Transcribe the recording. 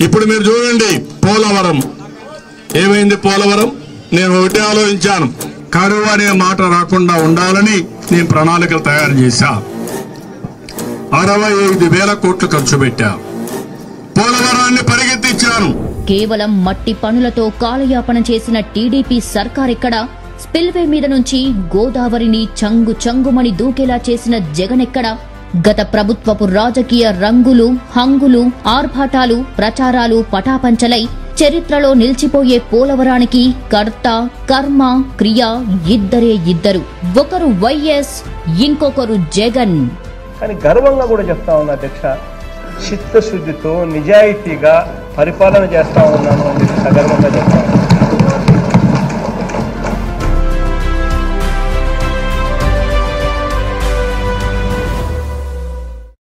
ఇప్పుడు మీరు చూడండి పోలవరం ఏమైంది పోలవరం నేను ఒకటే ఆలోచించాను కరువు అనే మాట రాకుండా ఉండాలని నేను ప్రణాళికలు తయారు చేశా అరవై ఐదు వేల కోట్లు ఖర్చు పెట్టా పోలవరాన్ని పరిగెత్తించాను కేవలం మట్టి పనులతో కాలయాపన చేసిన టీడీపీ సర్కార్ ఎక్కడ స్పిల్వే మీద నుంచి గోదావరిని చంగు చంగుమని దూకేలా చేసిన జగన్ ఎక్కడ గత ప్రభుత్వపు రాజకీయ రంగులు హంగులు ఆర్భాటాలు ప్రచారాలు పటాపంచలై చరిత్రలో నిలిచిపోయే పోలవరానికి కర్త కర్మ క్రియ ఇద్దరే ఇద్దరు ఒకరు వైఎస్ ఇంకొకరు జగన్ కానీ గర్వంగా కూడా చెప్తా ఉన్నా అధ్యక్ష చిత్తశుద్ధితో నిజాయితీగా పరిపాలన చేస్తా ఉన్నాను అని చెప్పి సగర్వంగా చెప్తా ఉన్నాను